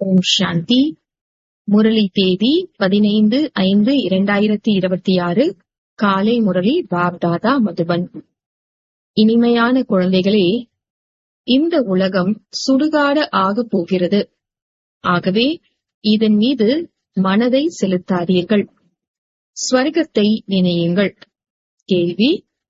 ஓம் சாந்தி முரளி தேதி பதினைந்து ஐந்து இரண்டாயிரத்தி இருபத்தி ஆறு காலை முரளி பாப்தாதா மதுபன் இனிமையான குழந்தைகளே இந்த உலகம் சுடுகாட ஆகப் போகிறது ஆகவே இதன் மீது மனதை செலுத்தாதீர்கள் ஸ்வர்க்கத்தை நினையுங்கள் கேள்வி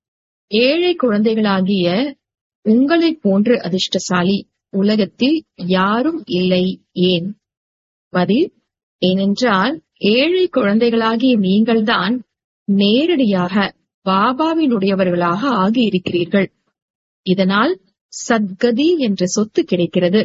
ஏழை குழந்தைகளாகிய உங்களைப் போன்று அதிர்ஷ்டசாலி உலகத்தில் யாரும் இல்லை ஏன் பதில் ஏனென்றால் ஏழை குழந்தைகளாகிய நீங்கள்தான் நேரடியாக பாபாவினுடையவர்களாக ஆகியிருக்கிறீர்கள் இதனால் சத்கதி என்ற சொத்து கிடைக்கிறது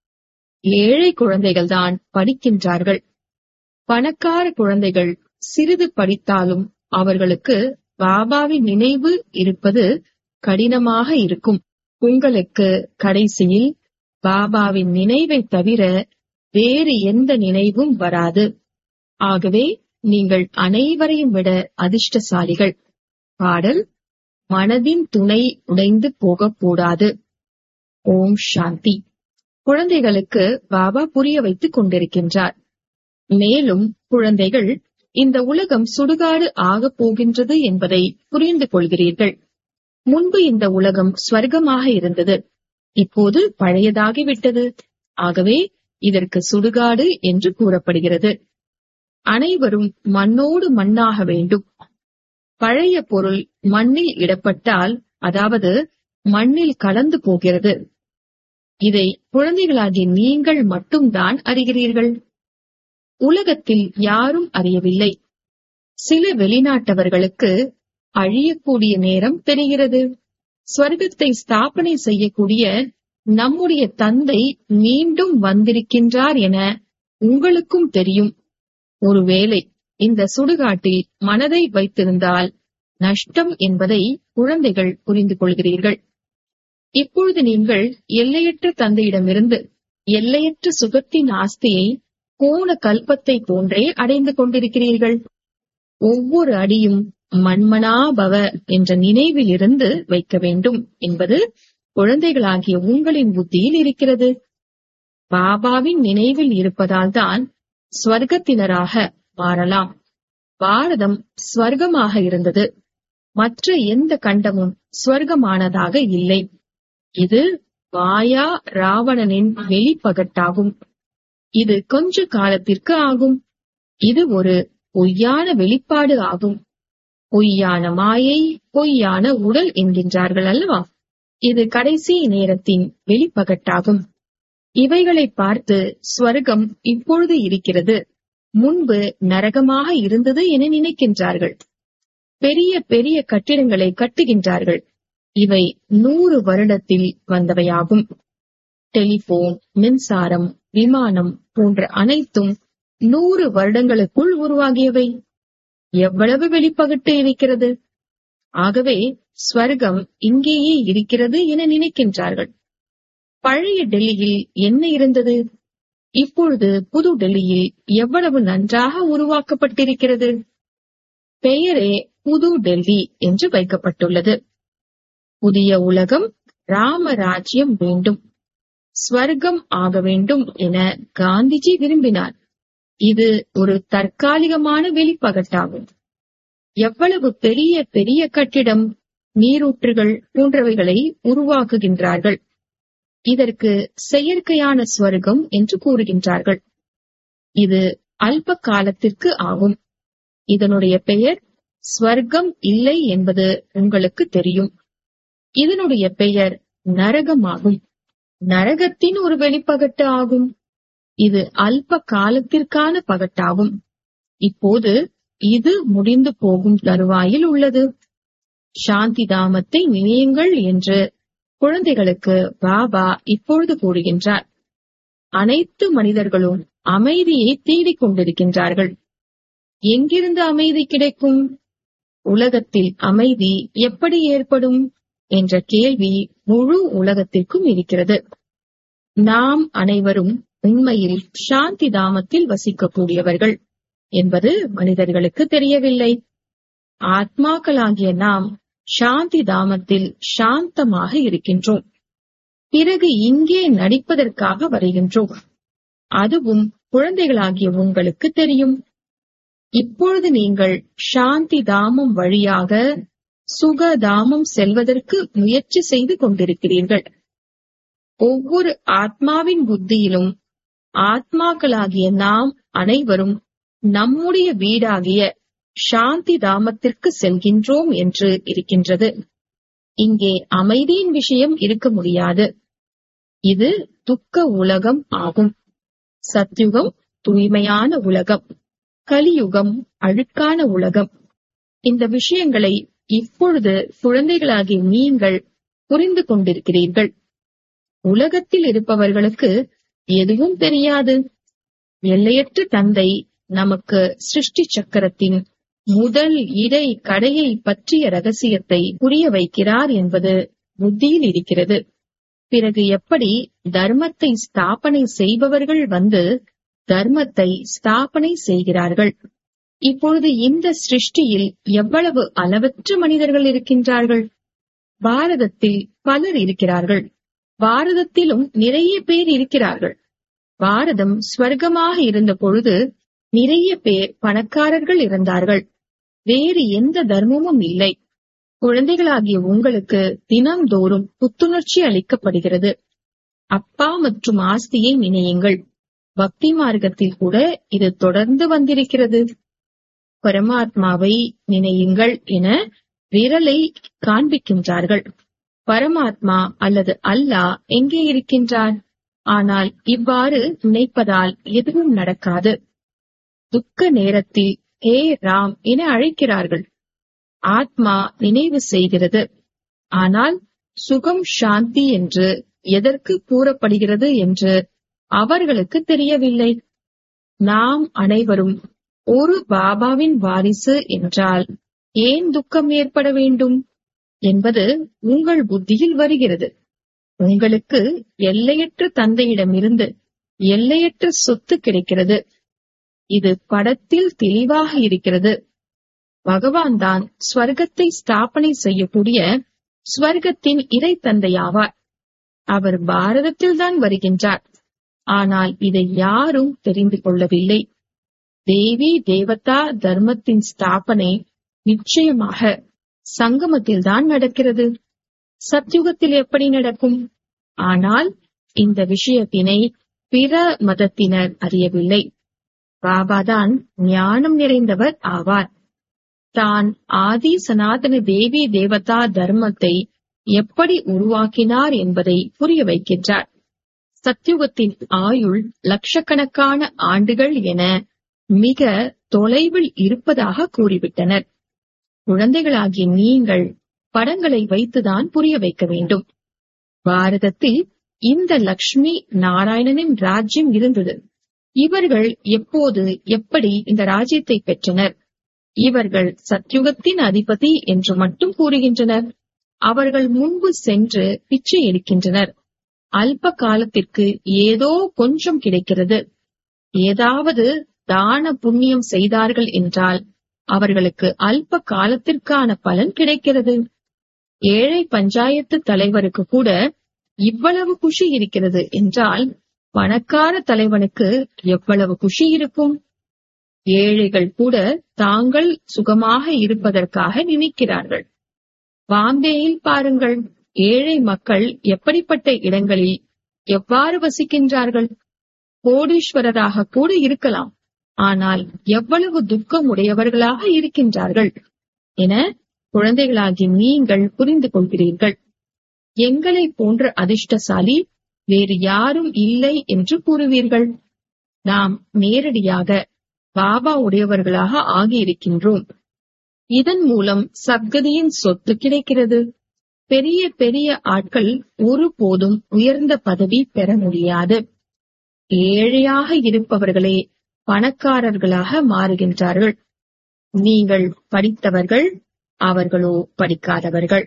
ஏழை குழந்தைகள்தான் படிக்கின்றார்கள் பணக்கார குழந்தைகள் சிறிது படித்தாலும் அவர்களுக்கு பாபாவின் நினைவு இருப்பது கடினமாக இருக்கும் உங்களுக்கு கடைசியில் பாபாவின் நினைவை தவிர வேறு எந்த நினைவும் வராது ஆகவே நீங்கள் அனைவரையும் விட அதிர்ஷ்டசாலிகள் பாடல் மனதின் துணை உடைந்து போகக்கூடாது ஓம் சாந்தி குழந்தைகளுக்கு பாபா புரிய வைத்துக் கொண்டிருக்கின்றார் மேலும் குழந்தைகள் இந்த உலகம் சுடுகாடு ஆகப் போகின்றது என்பதை புரிந்து கொள்கிறீர்கள் முன்பு இந்த உலகம் ஸ்வர்க்கமாக இருந்தது இப்போது பழையதாகிவிட்டது ஆகவே இதற்கு சுடுகாடு என்று கூறப்படுகிறது அனைவரும் மண்ணோடு மண்ணாக வேண்டும் பழைய பொருள் மண்ணில் இடப்பட்டால் அதாவது மண்ணில் கலந்து போகிறது இதை குழந்தைகளாகிய நீங்கள் மட்டும்தான் அறிகிறீர்கள் உலகத்தில் யாரும் அறியவில்லை சில வெளிநாட்டவர்களுக்கு அழியக்கூடிய நேரம் தெரிகிறது ஸ்வர்க்கத்தை ஸ்தாபனை செய்யக்கூடிய நம்முடைய தந்தை மீண்டும் வந்திருக்கின்றார் என உங்களுக்கும் தெரியும் ஒருவேளை இந்த சுடுகாட்டில் மனதை வைத்திருந்தால் நஷ்டம் என்பதை குழந்தைகள் புரிந்து கொள்கிறீர்கள் இப்பொழுது நீங்கள் எல்லையற்ற தந்தையிடமிருந்து எல்லையற்ற சுகத்தின் ஆஸ்தியை போன கல்பத்தை போன்றே அடைந்து கொண்டிருக்கிறீர்கள் ஒவ்வொரு அடியும் மண்மனாபவ என்ற நினைவில் இருந்து வைக்க வேண்டும் என்பது குழந்தைகளாகிய உங்களின் புத்தியில் இருக்கிறது பாபாவின் நினைவில் இருப்பதால் தான் ஸ்வர்க்கத்தினராக மாறலாம் பாரதம் ஸ்வர்க்கமாக இருந்தது மற்ற எந்த கண்டமும் ஸ்வர்க்கமானதாக இல்லை இது வாயா ராவணனின் வெளிப்பகட்டாகும் இது கொஞ்ச காலத்திற்கு ஆகும் இது ஒரு பொய்யான வெளிப்பாடு ஆகும் பொய்யான மாயை பொய்யான உடல் என்கின்றார்கள் அல்லவா இது கடைசி நேரத்தின் வெளிப்பகட்டாகும் இவைகளை பார்த்து ஸ்வர்க்கம் இப்பொழுது இருக்கிறது முன்பு நரகமாக இருந்தது என நினைக்கின்றார்கள் பெரிய பெரிய கட்டிடங்களை கட்டுகின்றார்கள் இவை நூறு வருடத்தில் வந்தவையாகும் டெலிபோன் மின்சாரம் விமானம் போன்ற அனைத்தும் நூறு வருடங்களுக்குள் உருவாகியவை எவ்வளவு வெளிப்பகட்டு இருக்கிறது ஆகவே ஸ்வர்க்கம் இங்கேயே இருக்கிறது என நினைக்கின்றார்கள் பழைய டெல்லியில் என்ன இருந்தது இப்பொழுது புது டெல்லியில் எவ்வளவு நன்றாக உருவாக்கப்பட்டிருக்கிறது பெயரே புது டெல்லி என்று வைக்கப்பட்டுள்ளது புதிய உலகம் ராமராஜ்யம் வேண்டும் ஸ்வர்க்கம் ஆக வேண்டும் என காந்திஜி விரும்பினார் இது ஒரு தற்காலிகமான வெளிப்பகட்டாகும் எவ்வளவு பெரிய பெரிய கட்டிடம் நீரூற்றுகள் போன்றவைகளை உருவாக்குகின்றார்கள் இதற்கு செயற்கையான ஸ்வர்க்கம் என்று கூறுகின்றார்கள் இது அல்ப காலத்திற்கு ஆகும் இதனுடைய பெயர் ஸ்வர்க்கம் இல்லை என்பது உங்களுக்கு தெரியும் இதனுடைய பெயர் நரகமாகும் நரகத்தின் ஒரு வெளிப்பகட்டு ஆகும் இது அல்ப காலத்திற்கான பகட்டாகும் இப்போது இது முடிந்து போகும் தருவாயில் உள்ளது சாந்தி தாமத்தை நினையுங்கள் என்று குழந்தைகளுக்கு பாபா இப்பொழுது கூறுகின்றார் அனைத்து மனிதர்களும் அமைதியை தேடிக் கொண்டிருக்கின்றார்கள் எங்கிருந்து அமைதி கிடைக்கும் உலகத்தில் அமைதி எப்படி ஏற்படும் என்ற கேள்வி முழு உலகத்திற்கும் இருக்கிறது நாம் அனைவரும் உண்மையில் சாந்தி தாமத்தில் வசிக்கக்கூடியவர்கள் என்பது மனிதர்களுக்கு தெரியவில்லை ஆத்மாக்களாகிய நாம் சாந்தி தாமத்தில் சாந்தமாக இருக்கின்றோம் பிறகு இங்கே நடிப்பதற்காக வருகின்றோம் அதுவும் குழந்தைகளாகிய உங்களுக்கு தெரியும் இப்பொழுது நீங்கள் சாந்தி தாமம் வழியாக சுகதாமம் செல்வதற்கு முயற்சி செய்து கொண்டிருக்கிறீர்கள் ஒவ்வொரு ஆத்மாவின் புத்தியிலும் ஆத்மாக்களாகிய நாம் அனைவரும் நம்முடைய வீடாகிய சாந்தி தாமத்திற்கு செல்கின்றோம் என்று இருக்கின்றது இங்கே அமைதியின் விஷயம் இருக்க முடியாது இது துக்க உலகம் ஆகும் சத்யுகம் தூய்மையான உலகம் கலியுகம் அழுக்கான உலகம் இந்த விஷயங்களை இப்பொழுது குழந்தைகளாகிய நீங்கள் புரிந்து கொண்டிருக்கிறீர்கள் உலகத்தில் இருப்பவர்களுக்கு எதுவும் தெரியாது எல்லையற்ற தந்தை நமக்கு சிருஷ்டி சக்கரத்தின் முதல் இடை கடையை பற்றிய ரகசியத்தை புரிய வைக்கிறார் என்பது புத்தியில் இருக்கிறது பிறகு எப்படி தர்மத்தை ஸ்தாபனை செய்பவர்கள் வந்து தர்மத்தை ஸ்தாபனை செய்கிறார்கள் இப்பொழுது இந்த சிருஷ்டியில் எவ்வளவு அளவற்ற மனிதர்கள் இருக்கின்றார்கள் பாரதத்தில் பலர் இருக்கிறார்கள் பாரதத்திலும் நிறைய பேர் இருக்கிறார்கள் பாரதம் ஸ்வர்க்கமாக இருந்த பொழுது நிறைய பேர் பணக்காரர்கள் இருந்தார்கள் வேறு எந்த தர்மமும் இல்லை குழந்தைகளாகிய உங்களுக்கு தினம்தோறும் புத்துணர்ச்சி அளிக்கப்படுகிறது அப்பா மற்றும் ஆஸ்தியை நினையுங்கள் பக்தி மார்க்கத்தில் கூட இது தொடர்ந்து வந்திருக்கிறது பரமாத்மாவை நினையுங்கள் என விரலை காண்பிக்கின்றார்கள் பரமாத்மா அல்லது அல்லாஹ் எங்கே இருக்கின்றார் ஆனால் இவ்வாறு நினைப்பதால் எதுவும் நடக்காது துக்க நேரத்தில் ஹே ராம் என அழைக்கிறார்கள் ஆத்மா நினைவு செய்கிறது ஆனால் சுகம் சாந்தி என்று எதற்கு கூறப்படுகிறது என்று அவர்களுக்கு தெரியவில்லை நாம் அனைவரும் ஒரு பாபாவின் வாரிசு என்றால் ஏன் துக்கம் ஏற்பட வேண்டும் என்பது உங்கள் புத்தியில் வருகிறது உங்களுக்கு எல்லையற்ற தந்தையிடமிருந்து எல்லையற்ற சொத்து கிடைக்கிறது இது படத்தில் தெளிவாக இருக்கிறது பகவான் தான் ஸ்வர்க்கத்தை ஸ்தாபனை செய்யக்கூடிய ஸ்வர்க்கத்தின் இறை தந்தையாவார் அவர் பாரதத்தில் தான் வருகின்றார் ஆனால் இதை யாரும் தெரிந்து கொள்ளவில்லை தேவி தேவதா தர்மத்தின் ஸ்தாபனை நிச்சயமாக சங்கமத்தில் தான் நடக்கிறது சத்யுகத்தில் எப்படி நடக்கும் ஆனால் இந்த விஷயத்தினை பிற மதத்தினர் அறியவில்லை பாபாதான் ஞானம் நிறைந்தவர் ஆவார் தான் ஆதி சனாதன தேவி தேவதா தர்மத்தை எப்படி உருவாக்கினார் என்பதை புரிய வைக்கின்றார் சத்யுகத்தின் ஆயுள் லட்சக்கணக்கான ஆண்டுகள் என மிக தொலைவில் இருப்பதாக கூறிவிட்டனர் குழந்தைகளாகிய நீங்கள் படங்களை வைத்துதான் புரிய வைக்க வேண்டும் பாரதத்தில் இந்த லக்ஷ்மி நாராயணனின் ராஜ்யம் இருந்தது இவர்கள் எப்போது எப்படி இந்த ராஜ்யத்தை பெற்றனர் இவர்கள் சத்யுகத்தின் அதிபதி என்று மட்டும் கூறுகின்றனர் அவர்கள் முன்பு சென்று பிச்சை எடுக்கின்றனர் அல்ப காலத்திற்கு ஏதோ கொஞ்சம் கிடைக்கிறது ஏதாவது தான புண்ணியம் செய்தார்கள் என்றால் அவர்களுக்கு அல்ப காலத்திற்கான பலன் கிடைக்கிறது ஏழை பஞ்சாயத்து தலைவருக்கு கூட இவ்வளவு குஷி இருக்கிறது என்றால் பணக்கார தலைவனுக்கு எவ்வளவு குஷி இருக்கும் ஏழைகள் கூட தாங்கள் சுகமாக இருப்பதற்காக நினைக்கிறார்கள் பாம்பேயில் பாருங்கள் ஏழை மக்கள் எப்படிப்பட்ட இடங்களில் எவ்வாறு வசிக்கின்றார்கள் கோடீஸ்வரராக கூட இருக்கலாம் ஆனால் எவ்வளவு துக்கம் உடையவர்களாக இருக்கின்றார்கள் என குழந்தைகளாகி நீங்கள் புரிந்து கொள்கிறீர்கள் எங்களை போன்ற அதிர்ஷ்டசாலி வேறு யாரும் இல்லை என்று கூறுவீர்கள் நாம் நேரடியாக பாபா உடையவர்களாக ஆகியிருக்கின்றோம் இதன் மூலம் சத்கதியின் சொத்து கிடைக்கிறது பெரிய பெரிய ஆட்கள் ஒருபோதும் உயர்ந்த பதவி பெற முடியாது ஏழையாக இருப்பவர்களே பணக்காரர்களாக மாறுகின்றார்கள் நீங்கள் படித்தவர்கள் அவர்களோ படிக்காதவர்கள்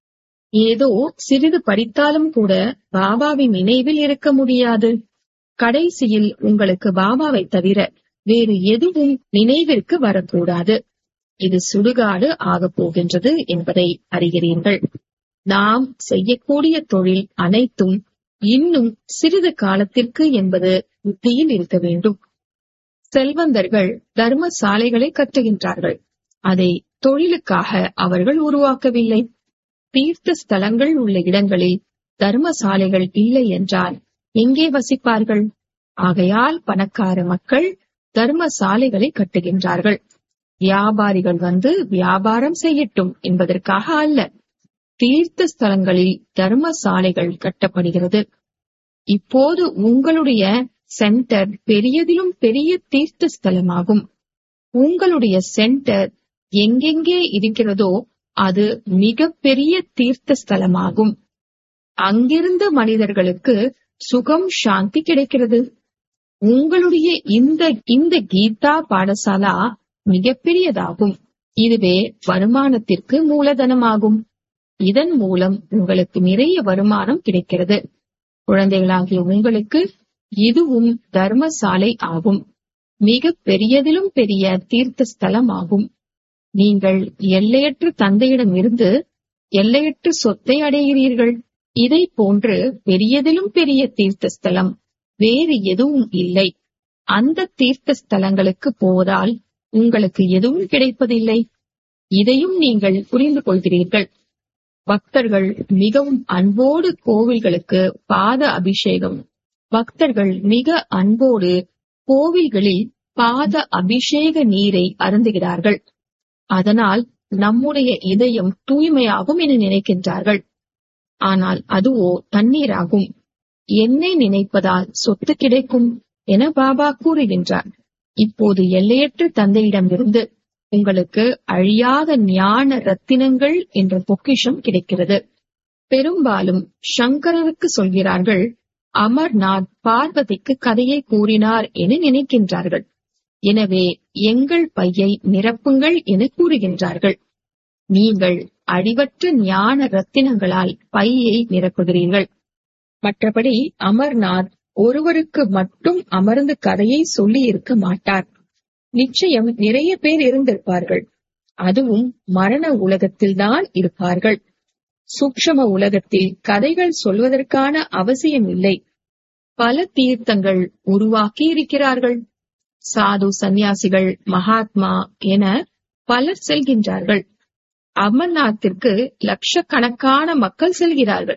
ஏதோ சிறிது படித்தாலும் கூட பாபாவின் நினைவில் இருக்க முடியாது கடைசியில் உங்களுக்கு பாபாவை தவிர வேறு எதுவும் நினைவிற்கு வரக்கூடாது இது சுடுகாடு ஆகப் போகின்றது என்பதை அறிகிறீர்கள் நாம் செய்யக்கூடிய தொழில் அனைத்தும் இன்னும் சிறிது காலத்திற்கு என்பது புத்தியில் இருக்க வேண்டும் செல்வந்தர்கள் தர்ம சாலைகளை கட்டுகின்றார்கள் அதை தொழிலுக்காக அவர்கள் உருவாக்கவில்லை தீர்த்த ஸ்தலங்கள் உள்ள இடங்களில் தர்ம சாலைகள் இல்லை என்றால் எங்கே வசிப்பார்கள் ஆகையால் பணக்கார மக்கள் தர்ம சாலைகளை கட்டுகின்றார்கள் வியாபாரிகள் வந்து வியாபாரம் செய்யட்டும் என்பதற்காக அல்ல தீர்த்த ஸ்தலங்களில் தர்ம சாலைகள் கட்டப்படுகிறது இப்போது உங்களுடைய சென்டர் பெரியதிலும் பெரிய தீர்த்த ஸ்தலமாகும் உங்களுடைய சென்டர் எங்கெங்கே இருக்கிறதோ அது மிக பெரிய தீர்த்த ஸ்தலமாகும் அங்கிருந்து மனிதர்களுக்கு சுகம் சாந்தி கிடைக்கிறது உங்களுடைய இந்த இந்த கீதா பாடசாலா மிகப்பெரியதாகும் இதுவே வருமானத்திற்கு மூலதனமாகும் இதன் மூலம் உங்களுக்கு நிறைய வருமானம் கிடைக்கிறது குழந்தைகளாகிய உங்களுக்கு இதுவும் தர்மசாலை ஆகும் மிக பெரியதிலும் பெரிய தீர்த்த ஸ்தலம் ஆகும் நீங்கள் எல்லையற்ற தந்தையிடம் இருந்து எல்லையற்ற சொத்தை அடைகிறீர்கள் இதை போன்று பெரியதிலும் பெரிய தீர்த்த ஸ்தலம் வேறு எதுவும் இல்லை அந்த தீர்த்த ஸ்தலங்களுக்கு போவதால் உங்களுக்கு எதுவும் கிடைப்பதில்லை இதையும் நீங்கள் புரிந்து கொள்கிறீர்கள் பக்தர்கள் மிகவும் அன்போடு கோவில்களுக்கு பாத அபிஷேகம் பக்தர்கள் மிக அன்போடு கோவில்களில் பாத அபிஷேக நீரை அருந்துகிறார்கள் அதனால் நம்முடைய இதயம் தூய்மையாகும் என நினைக்கின்றார்கள் ஆனால் அதுவோ தண்ணீராகும் என்னை நினைப்பதால் சொத்து கிடைக்கும் என பாபா கூறுகின்றார் இப்போது எல்லையற்ற தந்தையிடமிருந்து உங்களுக்கு அழியாத ஞான ரத்தினங்கள் என்ற பொக்கிஷம் கிடைக்கிறது பெரும்பாலும் சங்கரருக்கு சொல்கிறார்கள் அமர்நாத் பார்வதிக்கு கதையை கூறினார் என நினைக்கின்றார்கள் எனவே எங்கள் பையை நிரப்புங்கள் என கூறுகின்றார்கள் நீங்கள் அடிவற்ற ஞான ரத்தினங்களால் பையை நிரப்புகிறீர்கள் மற்றபடி அமர்நாத் ஒருவருக்கு மட்டும் அமர்ந்து கதையை சொல்லி இருக்க மாட்டார் நிச்சயம் நிறைய பேர் இருந்திருப்பார்கள் அதுவும் மரண உலகத்தில்தான் இருப்பார்கள் சூக்ஷம உலகத்தில் கதைகள் சொல்வதற்கான அவசியம் இல்லை பல தீர்த்தங்கள் உருவாக்கி இருக்கிறார்கள் சாது சந்நியாசிகள் மகாத்மா என பலர் செல்கின்றார்கள் அமர்நாத்திற்கு லட்சக்கணக்கான மக்கள் செல்கிறார்கள்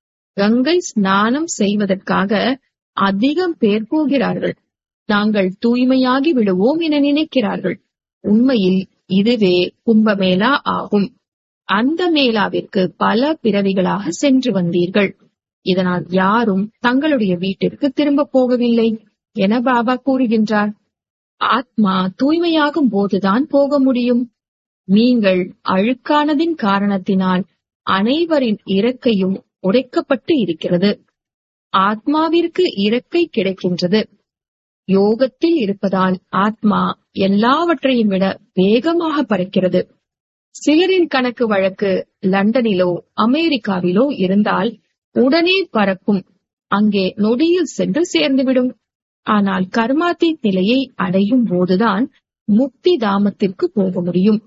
கங்கை ஸ்நானம் செய்வதற்காக அதிகம் பேர் போகிறார்கள் நாங்கள் தூய்மையாகி விடுவோம் என நினைக்கிறார்கள் உண்மையில் இதுவே கும்பமேளா ஆகும் அந்த மேளாவிற்கு பல பிறவிகளாக சென்று வந்தீர்கள் இதனால் யாரும் தங்களுடைய வீட்டிற்கு திரும்ப போகவில்லை என பாபா கூறுகின்றார் ஆத்மா தூய்மையாகும் போதுதான் போக முடியும் நீங்கள் அழுக்கானதின் காரணத்தினால் அனைவரின் இறக்கையும் உடைக்கப்பட்டு இருக்கிறது ஆத்மாவிற்கு இறக்கை கிடைக்கின்றது யோகத்தில் இருப்பதால் ஆத்மா எல்லாவற்றையும் விட வேகமாக பறக்கிறது சிலரின் கணக்கு வழக்கு லண்டனிலோ அமெரிக்காவிலோ இருந்தால் உடனே பறக்கும் அங்கே நொடியில் சென்று சேர்ந்துவிடும் ஆனால் கர்மாத்தி நிலையை அடையும் போதுதான் முக்தி தாமத்திற்கு போக முடியும்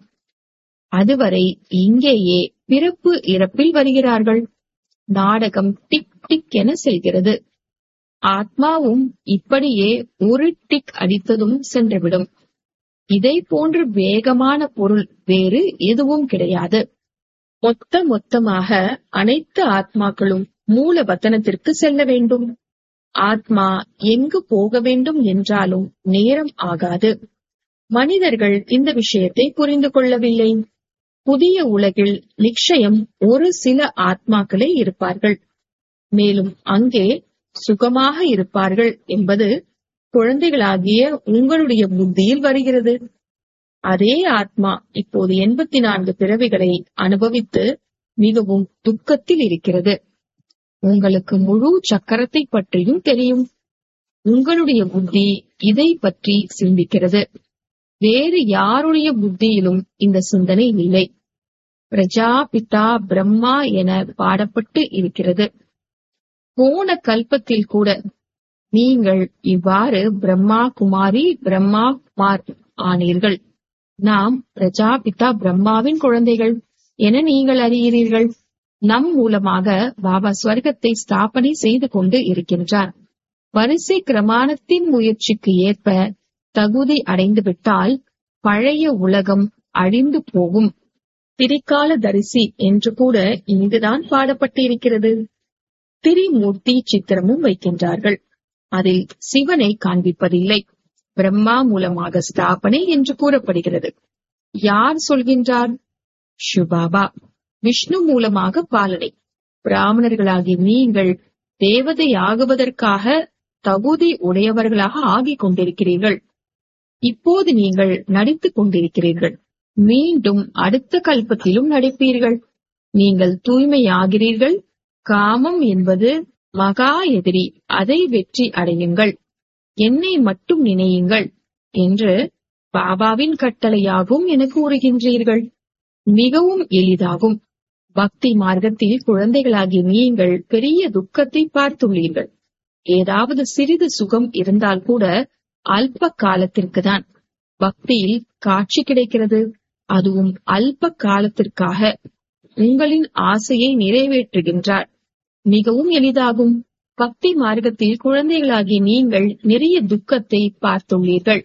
அதுவரை இங்கேயே பிறப்பு இறப்பில் வருகிறார்கள் நாடகம் டிக் டிக் என செல்கிறது ஆத்மாவும் இப்படியே ஒரு டிக் அடித்ததும் சென்றுவிடும் இதை போன்று வேகமான பொருள் வேறு எதுவும் கிடையாது மொத்த மொத்தமாக அனைத்து ஆத்மாக்களும் மூல வத்தனத்திற்கு செல்ல வேண்டும் ஆத்மா எங்கு போக வேண்டும் என்றாலும் நேரம் ஆகாது மனிதர்கள் இந்த விஷயத்தை புரிந்து கொள்ளவில்லை புதிய உலகில் நிச்சயம் ஒரு சில ஆத்மாக்களே இருப்பார்கள் மேலும் அங்கே சுகமாக இருப்பார்கள் என்பது குழந்தைகளாகிய உங்களுடைய புத்தியில் வருகிறது அதே ஆத்மா இப்போது எண்பத்தி நான்கு பிறவிகளை அனுபவித்து மிகவும் துக்கத்தில் இருக்கிறது உங்களுக்கு முழு சக்கரத்தை பற்றியும் தெரியும் உங்களுடைய புத்தி இதை பற்றி சிந்திக்கிறது வேறு யாருடைய புத்தியிலும் இந்த சிந்தனை இல்லை பிரஜாபிதா பிரம்மா என பாடப்பட்டு இருக்கிறது போன கல்பத்தில் கூட நீங்கள் இவ்வாறு பிரம்மா குமாரி பிரம்மா குமார் ஆனீர்கள் நாம் பிரஜாபிதா பிரம்மாவின் குழந்தைகள் என நீங்கள் அறிகிறீர்கள் நம் மூலமாக பாபா ஸ்வர்க்கத்தை ஸ்தாபனை செய்து கொண்டு இருக்கின்றார் வரிசை கிரமாணத்தின் முயற்சிக்கு ஏற்ப தகுதி அடைந்து விட்டால் பழைய உலகம் அழிந்து போகும் திரிகால தரிசி என்று கூட இங்குதான் பாடப்பட்டிருக்கிறது திரிமூர்த்தி சித்திரமும் வைக்கின்றார்கள் அதில் சிவனை காண்பிப்பதில்லை பிரம்மா மூலமாக ஸ்தாபனை என்று கூறப்படுகிறது யார் சொல்கின்றார் ஷுபாபா விஷ்ணு மூலமாக பாலனை பிராமணர்களாகி நீங்கள் தேவதை ஆகுவதற்காக தகுதி உடையவர்களாக ஆகிக் கொண்டிருக்கிறீர்கள் இப்போது நீங்கள் நடித்துக் கொண்டிருக்கிறீர்கள் மீண்டும் அடுத்த கல்பத்திலும் நடிப்பீர்கள் நீங்கள் தூய்மையாகிறீர்கள் காமம் என்பது மகா எதிரி அதை வெற்றி அடையுங்கள் என்னை மட்டும் நினையுங்கள் என்று பாபாவின் கட்டளையாகும் என கூறுகின்றீர்கள் மிகவும் எளிதாகும் பக்தி மார்க்கத்தில் குழந்தைகளாகி நீங்கள் பெரிய துக்கத்தை பார்த்துள்ளீர்கள் ஏதாவது சிறிது சுகம் இருந்தால் கூட அல்ப காலத்திற்கு தான் பக்தியில் காட்சி கிடைக்கிறது அதுவும் அல்ப காலத்திற்காக உங்களின் ஆசையை நிறைவேற்றுகின்றார் மிகவும் எளிதாகும் பக்தி மார்க்கத்தில் குழந்தைகளாகி நீங்கள் நிறைய துக்கத்தை பார்த்துள்ளீர்கள்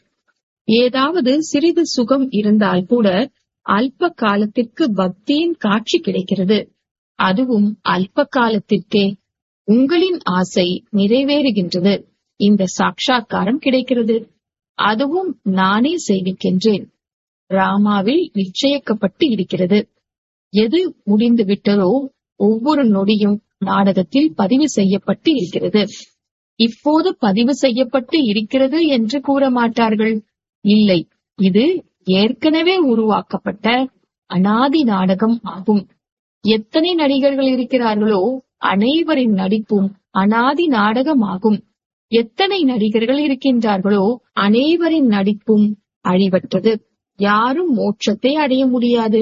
ஏதாவது சிறிது சுகம் இருந்தால் கூட அல்ப காலத்திற்கு பக்தியின் காட்சி கிடைக்கிறது அதுவும் அல்ப காலத்திற்கே உங்களின் ஆசை நிறைவேறுகின்றது இந்த சாட்சா்காரம் கிடைக்கிறது அதுவும் நானே செய்விக்கின்றேன் ராமாவில் நிச்சயிக்கப்பட்டு இருக்கிறது எது முடிந்து விட்டதோ ஒவ்வொரு நொடியும் நாடகத்தில் பதிவு செய்யப்பட்டு இருக்கிறது இப்போது பதிவு செய்யப்பட்டு இருக்கிறது என்று கூற மாட்டார்கள் இல்லை இது ஏற்கனவே உருவாக்கப்பட்ட அனாதி நாடகம் ஆகும் எத்தனை நடிகர்கள் இருக்கிறார்களோ அனைவரின் நடிப்பும் அனாதி நாடகமாகும் எத்தனை நடிகர்கள் இருக்கின்றார்களோ அனைவரின் நடிப்பும் அழிவற்றது யாரும் மோட்சத்தை அடைய முடியாது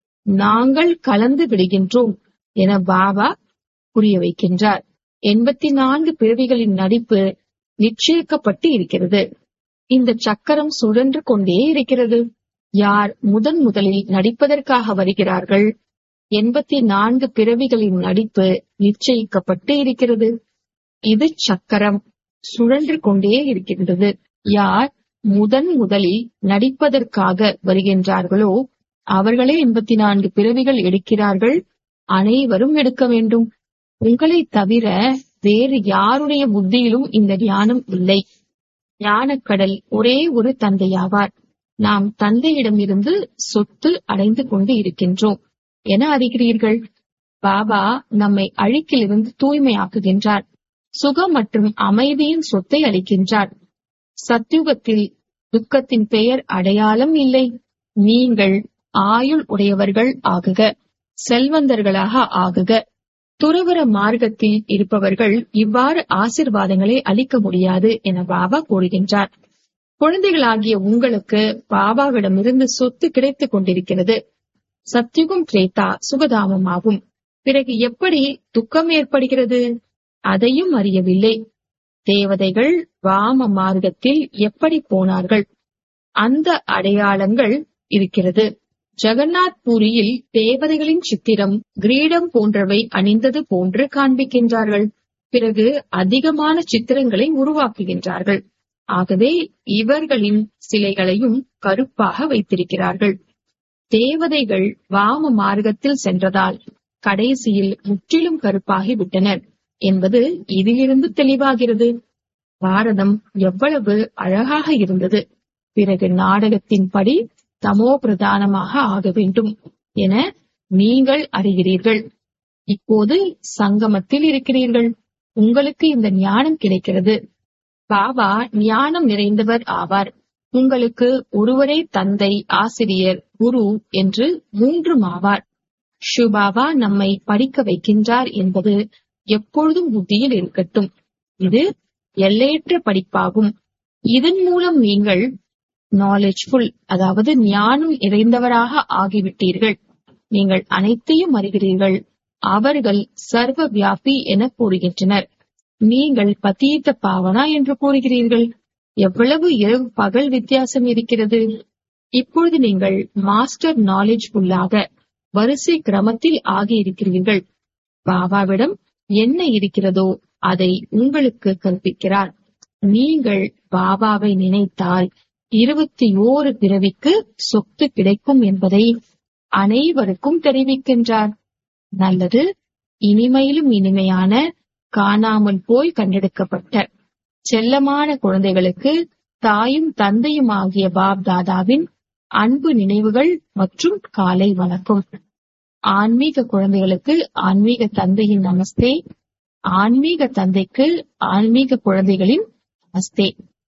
நாங்கள் கலந்து விடுகின்றோம் என பாபா புரிய வைக்கின்றார் எண்பத்தி நான்கு பிறவிகளின் நடிப்பு நிச்சயிக்கப்பட்டு இருக்கிறது இந்த சக்கரம் சுழன்று கொண்டே இருக்கிறது யார் முதன் முதலில் நடிப்பதற்காக வருகிறார்கள் எண்பத்தி நான்கு பிறவிகளின் நடிப்பு நிச்சயிக்கப்பட்டு இருக்கிறது இது சக்கரம் சுழன்று கொண்டே இருக்கின்றது யார் முதன் முதலில் நடிப்பதற்காக வருகின்றார்களோ அவர்களே எண்பத்தி நான்கு பிறவிகள் எடுக்கிறார்கள் அனைவரும் எடுக்க வேண்டும் உங்களை தவிர வேறு யாருடைய புத்தியிலும் இந்த ஞானம் இல்லை ஞானக்கடல் ஒரே ஒரு தந்தையாவார் நாம் தந்தையிடமிருந்து சொத்து அடைந்து கொண்டு இருக்கின்றோம் என அறிகிறீர்கள் பாபா நம்மை அழுக்கிலிருந்து தூய்மையாக்குகின்றார் சுகம் மற்றும் அமைதியின் சொத்தை அளிக்கின்றார் சத்யுகத்தில் துக்கத்தின் பெயர் அடையாளம் இல்லை நீங்கள் ஆயுள் உடையவர்கள் ஆகுக செல்வந்தர்களாக ஆகுக துறவர மார்க்கத்தில் இருப்பவர்கள் இவ்வாறு ஆசிர்வாதங்களை அளிக்க முடியாது என பாபா கூறுகின்றார் குழந்தைகளாகிய உங்களுக்கு பாபாவிடமிருந்து சொத்து கிடைத்துக் கொண்டிருக்கிறது சத்யுகம் திரேதா சுகதாமமாகும் பிறகு எப்படி துக்கம் ஏற்படுகிறது அதையும் அறியவில்லை தேவதைகள் வாம மார்க்கத்தில் எப்படி போனார்கள் அந்த அடையாளங்கள் இருக்கிறது ஜெகநாத் பூரியில் தேவதைகளின் சித்திரம் கிரீடம் போன்றவை அணிந்தது போன்று காண்பிக்கின்றார்கள் பிறகு அதிகமான சித்திரங்களை உருவாக்குகின்றார்கள் ஆகவே இவர்களின் சிலைகளையும் கருப்பாக வைத்திருக்கிறார்கள் தேவதைகள் வாம மார்க்கத்தில் சென்றதால் கடைசியில் முற்றிலும் கருப்பாகி விட்டனர் என்பது இதிலிருந்து தெளிவாகிறது பாரதம் எவ்வளவு அழகாக இருந்தது பிறகு நாடகத்தின்படி தமோ பிரதானமாக ஆக வேண்டும் என நீங்கள் அறிகிறீர்கள் இப்போது சங்கமத்தில் இருக்கிறீர்கள் உங்களுக்கு இந்த ஞானம் கிடைக்கிறது பாபா ஞானம் நிறைந்தவர் ஆவார் உங்களுக்கு ஒருவரே தந்தை ஆசிரியர் குரு என்று மூன்றும் ஆவார் ஷுபாபா நம்மை படிக்க வைக்கின்றார் என்பது எப்பொழுதும் புத்தியில் இருக்கட்டும் இது எல்லையற்ற படிப்பாகும் இதன் மூலம் நீங்கள் நாலேஜ்ஃபுல் அதாவது ஞானம் நிறைந்தவராக ஆகிவிட்டீர்கள் நீங்கள் அனைத்தையும் அறிகிறீர்கள் அவர்கள் சர்வ வியாபி என கூறுகின்றனர் நீங்கள் பதீத்த பாவனா என்று கூறுகிறீர்கள் எவ்வளவு இரவு பகல் வித்தியாசம் இருக்கிறது இப்பொழுது நீங்கள் மாஸ்டர் நாலேஜ் ஃபுல்லாக வரிசை கிரமத்தில் ஆகியிருக்கிறீர்கள் பாபாவிடம் என்ன இருக்கிறதோ அதை உங்களுக்கு கற்பிக்கிறார் நீங்கள் பாபாவை நினைத்தால் இருபத்தி ஓரு பிறவிக்கு சொத்து கிடைக்கும் என்பதை அனைவருக்கும் தெரிவிக்கின்றார் நல்லது இனிமையிலும் இனிமையான காணாமல் போய் கண்டெடுக்கப்பட்ட செல்லமான குழந்தைகளுக்கு தாயும் தந்தையும் ஆகிய பாப் தாதாவின் அன்பு நினைவுகள் மற்றும் காலை வணக்கம் ஆன்மீக குழந்தைகளுக்கு ஆன்மீக தந்தையின் நமஸ்தே ஆன்மீக தந்தைக்கு ஆன்மீக குழந்தைகளின் நமஸ்தே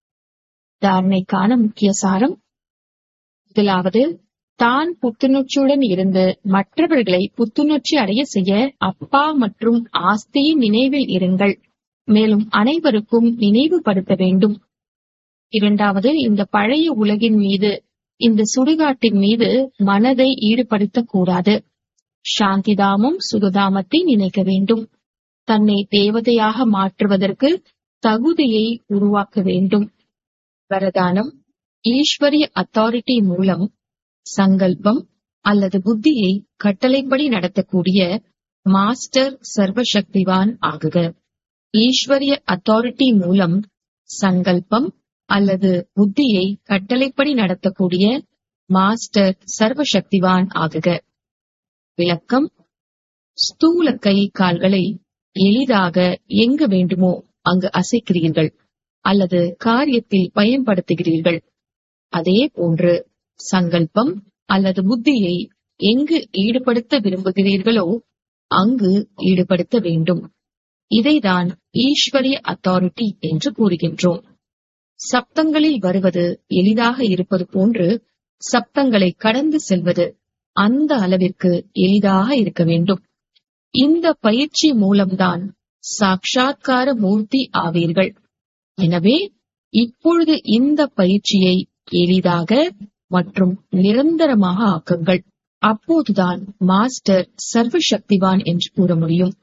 தாரணைக்கான முக்கிய சாரம் முதலாவது தான் புத்துணர்ச்சியுடன் இருந்து மற்றவர்களை புத்துணர்ச்சி அடைய செய்ய அப்பா மற்றும் ஆஸ்தியின் நினைவில் இருங்கள் மேலும் அனைவருக்கும் நினைவுபடுத்த வேண்டும் இரண்டாவது இந்த பழைய உலகின் மீது இந்த சுடுகாட்டின் மீது மனதை ஈடுபடுத்தக் கூடாது சாந்திதாமம் சுகதாமத்தை நினைக்க வேண்டும் தன்னை தேவதையாக மாற்றுவதற்கு தகுதியை உருவாக்க வேண்டும் வரதானம் ஈஸ்வரிய அத்தாரிட்டி மூலம் சங்கல்பம் அல்லது புத்தியை கட்டளைப்படி நடத்தக்கூடிய மாஸ்டர் சர்வசக்திவான் ஆகுக ஈஸ்வரிய அத்தாரிட்டி மூலம் சங்கல்பம் அல்லது புத்தியை கட்டளைப்படி நடத்தக்கூடிய மாஸ்டர் சர்வசக்திவான் ஆகுக விளக்கம் ஸ்தூல கை கால்களை எளிதாக எங்கு வேண்டுமோ அங்கு அசைக்கிறீர்கள் அல்லது காரியத்தில் பயன்படுத்துகிறீர்கள் அதே போன்று சங்கல்பம் அல்லது புத்தியை எங்கு ஈடுபடுத்த விரும்புகிறீர்களோ அங்கு ஈடுபடுத்த வேண்டும் இதைதான் ஈஸ்வரிய அத்தாரிட்டி என்று கூறுகின்றோம் சப்தங்களில் வருவது எளிதாக இருப்பது போன்று சப்தங்களை கடந்து செல்வது அந்த அளவிற்கு எளிதாக இருக்க வேண்டும் இந்த பயிற்சி மூலம்தான் சாட்சாத்கார மூர்த்தி ஆவீர்கள் எனவே இப்பொழுது இந்த பயிற்சியை எளிதாக மற்றும் நிரந்தரமாக ஆக்குங்கள் அப்போதுதான் மாஸ்டர் சர்வசக்திவான் என்று கூற முடியும்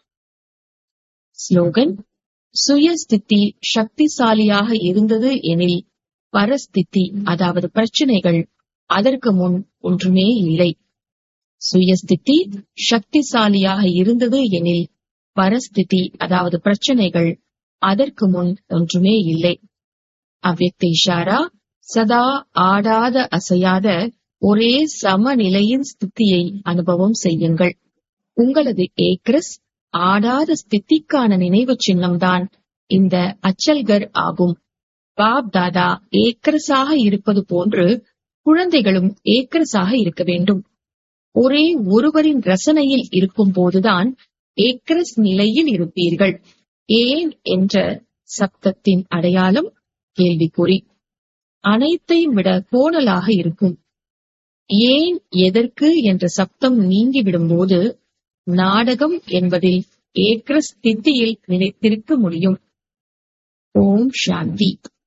ஸ்லோகன் சுயஸ்திதி சக்திசாலியாக இருந்தது எனில் பரஸ்திதி அதாவது பிரச்சனைகள் அதற்கு முன் ஒன்றுமே இல்லை சுயஸ்திதி சக்திசாலியாக இருந்தது எனில் பரஸ்திதி அதாவது பிரச்சனைகள் அதற்கு முன் ஒன்றுமே இல்லை அவ்வக்த இஷாரா சதா ஆடாத அசையாத ஒரே சமநிலையின் ஸ்திதியை அனுபவம் செய்யுங்கள் உங்களது ஏக்ரஸ் ஆடாத ஸ்திதிக்கான நினைவு சின்னம்தான் இந்த அச்சல்கர் ஆகும் பாப் தாதா ஏக்கரசாக இருப்பது போன்று குழந்தைகளும் ஏக்கரசாக இருக்க வேண்டும் ஒரே ஒருவரின் ரசனையில் இருக்கும் போதுதான் ஏக்கரஸ் நிலையில் இருப்பீர்கள் ஏன் என்ற சப்தத்தின் அடையாளம் கேள்விக்குறி அனைத்தையும் விட கோணலாக இருக்கும் ஏன் எதற்கு என்ற சப்தம் நீங்கிவிடும் போது நாடகம் என்பதில் ஏற்ற ஸ்திதியில் நினைத்திருக்க முடியும் ஓம் சாந்தி